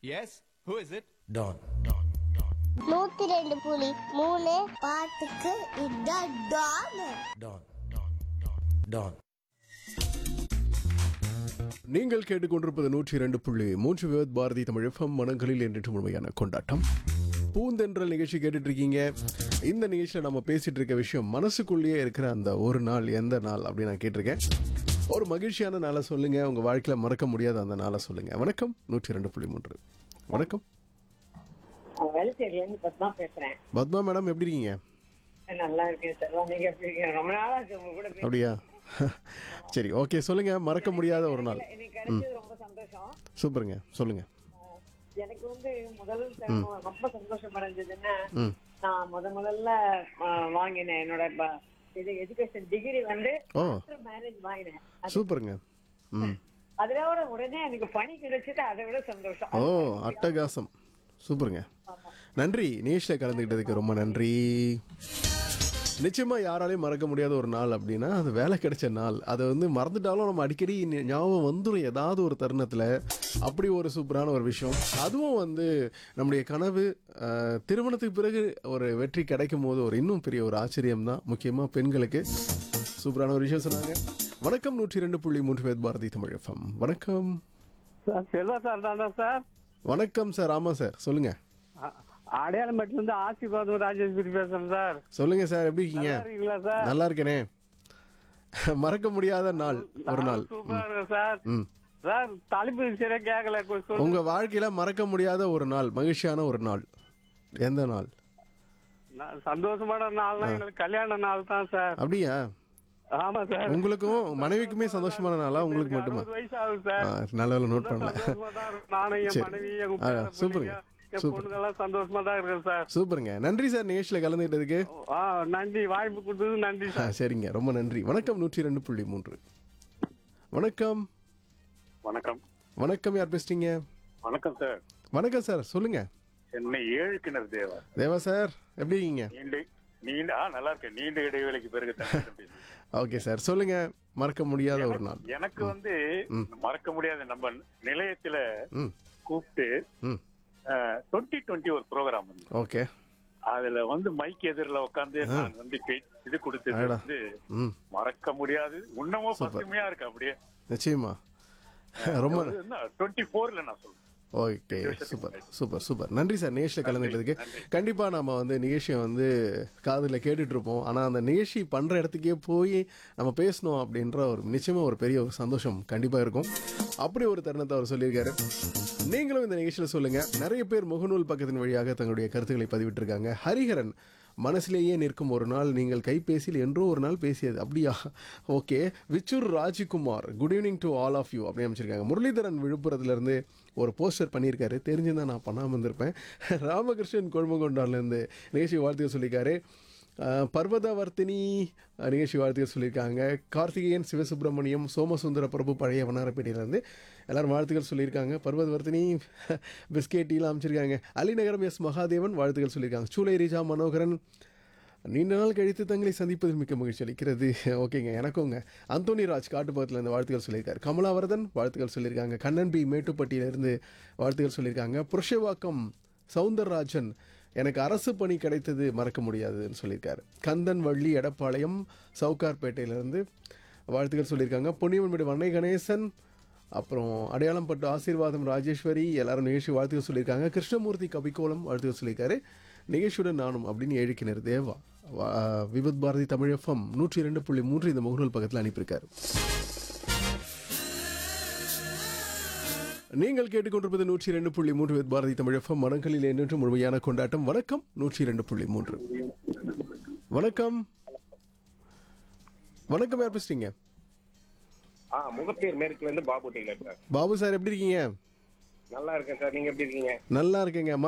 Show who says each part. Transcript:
Speaker 1: S who is it
Speaker 2: டான்
Speaker 3: நூத்தி ரெண்டு புலி மூணு பாட்டுக்கு இதான் டான்
Speaker 2: டான் டான்
Speaker 4: நீங்கள் கேட்டுக்கொண்டிருப்பது நூற்றி இரண்டு புள்ளி மூன்று விவத் பாரதி தமிழ் எஃப்எம் மனங்களில் என்று முழுமையான கொண்டாட்டம் பூந்தென்றல் நிகழ்ச்சி கேட்டுட்டு இருக்கீங்க இந்த நிகழ்ச்சியில் நம்ம பேசிட்டு இருக்க விஷயம் மனசுக்குள்ளேயே இருக்கிற அந்த ஒரு நாள் எந்த நாள் அப்படின்னு நான் கேட்டிருக்கேன் ஒரு மகிழ்ச்சியான நாளை சொல்லுங்க உங்க வாழ்க்கையில மறக்க முடியாத அந்த நாளை சொல்லுங்க வணக்கம் நூற்றி ரெண்டு புள்ளி மூன்று வணக்கம்
Speaker 5: வேலைச்சேரியில இருந்து பத்மா பேசுறேன்
Speaker 4: பத்மா மேடம் எப்படி இருக்கீங்க
Speaker 5: நல்லா இருக்கேன் செல்வா நீங்க எப்படி இருக்கீங்க ரொம்ப நாளா இருக்கு உங்க கூட பேச
Speaker 4: அப்படியா சரி ஓகே சொல்லுங்க மறக்க முடியாத ஒரு நாள்
Speaker 5: எனக்கு கிடைச்சது ரொம்ப சந்தோஷம்
Speaker 4: சூப்பருங்க சொல்லுங்க
Speaker 5: எனக்கு வந்து முதல் தரம் ரொம்ப சந்தோஷம் அடைஞ்சதுன்னா
Speaker 4: ம்
Speaker 5: நான் முத முதல்ல ஆ, வாங்கினேன் என்னோட ப- இது எஜுகேஷன் டிகிரி வந்து
Speaker 4: ஓ
Speaker 5: மேரேஜ் வாங்கினேன்
Speaker 4: சூப்பருங்க ம்
Speaker 5: அதோட உடனே எனக்கு பணி கிடைச்சது அதை விட சந்தோஷம்
Speaker 4: ஓ அட்டகாசம் சூப்பருங்க நன்றி நேஷில் கலந்துக்கிட்டதுக்கு ரொம்ப நன்றி நிச்சயமா யாராலையும் மறக்க முடியாத ஒரு நாள் அப்படின்னா அது வேலை கிடைச்ச நாள் அதை வந்து மறந்துட்டாலும் நம்ம அடிக்கடி ஞ- ஞாபகம் வந்துடும் ஏதாவது ஒரு தருணத்தில் அப்படி ஒரு சூப்பரான ஒரு விஷயம் அதுவும் வந்து நம்முடைய கனவு அஹ், திருமணத்துக்கு பிறகு ஒரு வெற்றி கிடைக்கும் போது ஒரு இன்னும் பெரிய ஒரு ஆச்சரியம் தான் முக்கியமாக பெண்களுக்கு சூப்பரான ஒரு விஷயம் சொன்னாங்க வணக்கம் நூற்றி ரெண்டு புள்ளி மூன்று பேர் பாரதி தமிழ் எஃப்எம் வணக்கம்
Speaker 6: சார் செல்வா சார் தானே சார்
Speaker 4: வணக்கம் சார் ஆமாம் சார் சொல்லுங்கள்
Speaker 6: அ- அடையாளம்பட்டில இருந்து ஆசீர்வாதம் ராஜேஸ்வரி பேசுறேன் சார்
Speaker 4: சொல்லுங்க சார் எப்படி இருக்கீங்க
Speaker 6: நல்லா இருக்கீங்களா சார்
Speaker 4: நல்லா இருக்கேனே மறக்க முடியாத நாள் ஒரு நாள்
Speaker 6: சூப்பரா இருக்கு சார்
Speaker 4: ம்
Speaker 6: சார் தலைப்பு சரியா கேட்கல கொஞ்சம் சொல்லுங்க.
Speaker 4: உங்க வாழ்க்கையில மறக்க முடியாத ஒரு நாள் மகிழ்ச்சியான ஒரு நாள் எந்த நாள்
Speaker 6: நான் சந்தோஷமான நாள்னா எங்களுக்கு கல்யாண நாள் தான் சார்
Speaker 4: அப்படியா
Speaker 6: ஆமா சார்
Speaker 4: உங்களுக்கும் மனைவிக்குமே சந்தோஷமான நாளா உங்களுக்கு மட்டுமா
Speaker 6: அறுபது வயசு ஆகுது சார்
Speaker 4: ஆ, நல்ல வேலை நோட் பண்ணல
Speaker 6: சந்தோஷமா தான் இருக்கு. நானும் என்
Speaker 4: சரி.
Speaker 6: மனைவி எங்க
Speaker 4: ஆ,
Speaker 6: பேர
Speaker 4: சூப்பருங்க.
Speaker 6: பிள்ளைங்க, என்
Speaker 4: சூப்பர்.
Speaker 6: பொண்ணுங்கெல்லாம் சந்தோஷமா தான் இருக்கேன் சார்
Speaker 4: சூப்பருங்க நன்றி சார் நிகழ்ச்சியில் கலந்துக்கிட்டதுக்கு
Speaker 6: ஆ நன்றி வாய்ப்பு கொடுத்தது நன்றி
Speaker 4: ஆ,
Speaker 6: சார்
Speaker 4: சரிங்க ரொம்ப நன்றி வணக்கம் நூற்றி ரெண்டு புள்ளி மூன்று வணக்கம்
Speaker 7: வணக்கம்
Speaker 4: வணக்கம் யார் பேசுறீங்க
Speaker 7: வணக்கம் சார்
Speaker 4: வணக்கம் சார் சொல்லுங்க
Speaker 7: சென்னை ஏழு கிணறு தேவா
Speaker 4: தேவா சார் எப்படி இருக்கீங்க
Speaker 7: நீண்ட நீண்ட ஆ நல்லா இருக்கேன் நீண்ட இடைவேளைக்கு பிறகு தனியாக பேசுறேன்.
Speaker 4: ஓகே சார் சொல்லுங்க மறக்க முடியாத ஒரு நாள்
Speaker 7: எனக்கு வந்து
Speaker 4: ம்.
Speaker 7: மறக்க முடியாத நம்ம நிலையத்துல
Speaker 4: ம்
Speaker 7: கூப்பிட்டு
Speaker 4: ம்
Speaker 7: டுவெண்ட்டி டுவெண்ட்டி ஒரு ப்ரோக்ராம் வந்து
Speaker 4: ஓகே
Speaker 7: அதுல வந்து மைக் எதிரில் உட்காந்து நான் வந்து பே- இது கொடுத்தது
Speaker 4: அடடா.
Speaker 7: வந்து
Speaker 4: ம்
Speaker 7: மறக்க முடியாது இன்னமும் பசுமையா இருக்கு அப்படியே
Speaker 4: நிச்சயமா ரொம்ப
Speaker 7: டுவெண்ட்டி ஃபோர்ல நான் சொல்றேன்
Speaker 4: ஓகே சூப்பர் சூப்பர் சூப்பர் நன்றி சார் நிகழ்ச்சியில் கலந்துக்கிட்டதுக்கு கண்டிப்பாக நம்ம வந்து நிகழ்ச்சியை வந்து காதில் கேட்டுட்டு இருப்போம் ஆனால் அந்த நிகழ்ச்சி பண்ணுற இடத்துக்கே போய் நம்ம பேசணும் அப்படின்ற ஒரு நிச்சயமாக ஒரு பெரிய ஒரு சந்தோஷம் கண்டிப்பாக இருக்கும் அப்படி ஒரு தருணத்தை அவர் சொல்லியிருக்காரு நீங்களும் இந்த நிகழ்ச்சியில் சொல்லுங்கள் நிறைய பேர் முகநூல் பக்கத்தின் வழியாக தங்களுடைய கருத்துக்களை பதிவிட்டிருக்காங்க ஹரிஹரன் மனசிலேயே நிற்கும் ஒரு நாள் நீங்கள் கைபேசியில் என்றோ ஒரு நாள் பேசியது அப்படியா okay Vichoor Rajkumar good evening to all of you அப்படின்னு அமைச்சிருக்காங்க முரளிதரன் விழுப்புரத்துலேருந்து ஒரு போஸ்டர் பண்ணியிருக்காரு தெரிஞ்சிருந்தா நான் பண்ணாமல் இருந்திருப்பேன் ராமகிருஷ்ணன் கொழுமங்கொண்டான்லேருந்து நிகழ்ச்சி வாழ்த்துக்கள் சொல்லியிருக்காரு அஹ், பர்வதவர்த்தினி அஹ், நிகழ்ச்சி வாழ்த்துக்கள் சொல்லியிருக்காங்க கார்த்திகேயன் சிவசுப்பிரமணியம் சோமசுந்தர பிரபு பழைய வண்ணாரப்பேட்டையிலேருந்து எல்லாரும் வாழ்த்துக்கள் சொல்லியிருக்காங்க பர்வதவர்த்தினி பிஸ்கெட் டீலாம் அமைச்சிருக்காங்க அலிநகரம் எஸ் மகாதேவன் வாழ்த்துக்கள் சொல்லியிருக்காங்க சூலை ரீஜா மனோகரன் நீண்ட நாள் கழித்து தங்களை சந்திப்பதில் மிக்க மகிழ்ச்சி அளிக்கிறது ஓகேங்க எனக்குங்க அந்தோனி ராஜ் காட்டுப்பக்கத்தில் இருந்து வாழ்த்துக்கள் சொல்லியிருக்காரு கமலாவர்தன் வாழ்த்துக்கள் சொல்லியிருக்காங்க கண்ணன் பி மேட்டுப்பட்டியிலிருந்து வாழ்த்துக்கள் சொல்லியிருக்காங்க புருஷவாக்கம் சவுந்தரராஜன் எனக்கு அரசு பணி கிடைத்தது மறக்க முடியாதுன்னு சொல்லியிருக்காரு கந்தன் வள்ளி எடப்பாளையம் சவுகார்பேட்டையிலேருந்து வாழ்த்துக்கள் சொல்லியிருக்காங்க பொன்னியவன்மேடு வண்ணை கணேசன் அப்புறம் அடையாளம் பட்டு ஆசீர்வாதம் ராஜேஸ்வரி எல்லாரும் நிகழ்ச்சி வாழ்த்துக்கள் சொல்லியிருக்காங்க கிருஷ்ணமூர்த்தி கபிகோலம் வாழ்த்துக்கள் சொல்லியிருக்காரு நிகழ்ச்சியுடன் நானும் அப்படின்னு ஏழிக்கினர் தேவா வா- விபத் பாரதி தமிழ் எஃப்எம் நூற்றி இரண்டு புள்ளி மூன்று இந்த முகநூல் பக்கத்தில் அனுப்பியிருக்காரு நீங்கள் கேட்டுக்கொண்டிருப்பது நூற்றி இரண்டு புள்ளி மூன்று வித் பாரதி தமிழ் எஃப்எம் மனங்களில் என்று முழுமையான கொண்டாட்டம் வணக்கம் நூற்றி இரண்டு புள்ளி மூன்று வணக்கம் வணக்கம் யார் பேசுறீங்க
Speaker 8: ஆ முகப்பேர் மேற்குல இருந்து Babu tailor sir
Speaker 4: Babu sir எப்படி இருக்கீங்க
Speaker 8: நல்லா இருக்கேன் சார் நீங்க எப்படி இருக்கீங்க
Speaker 4: நல்லா இருக்கேங்க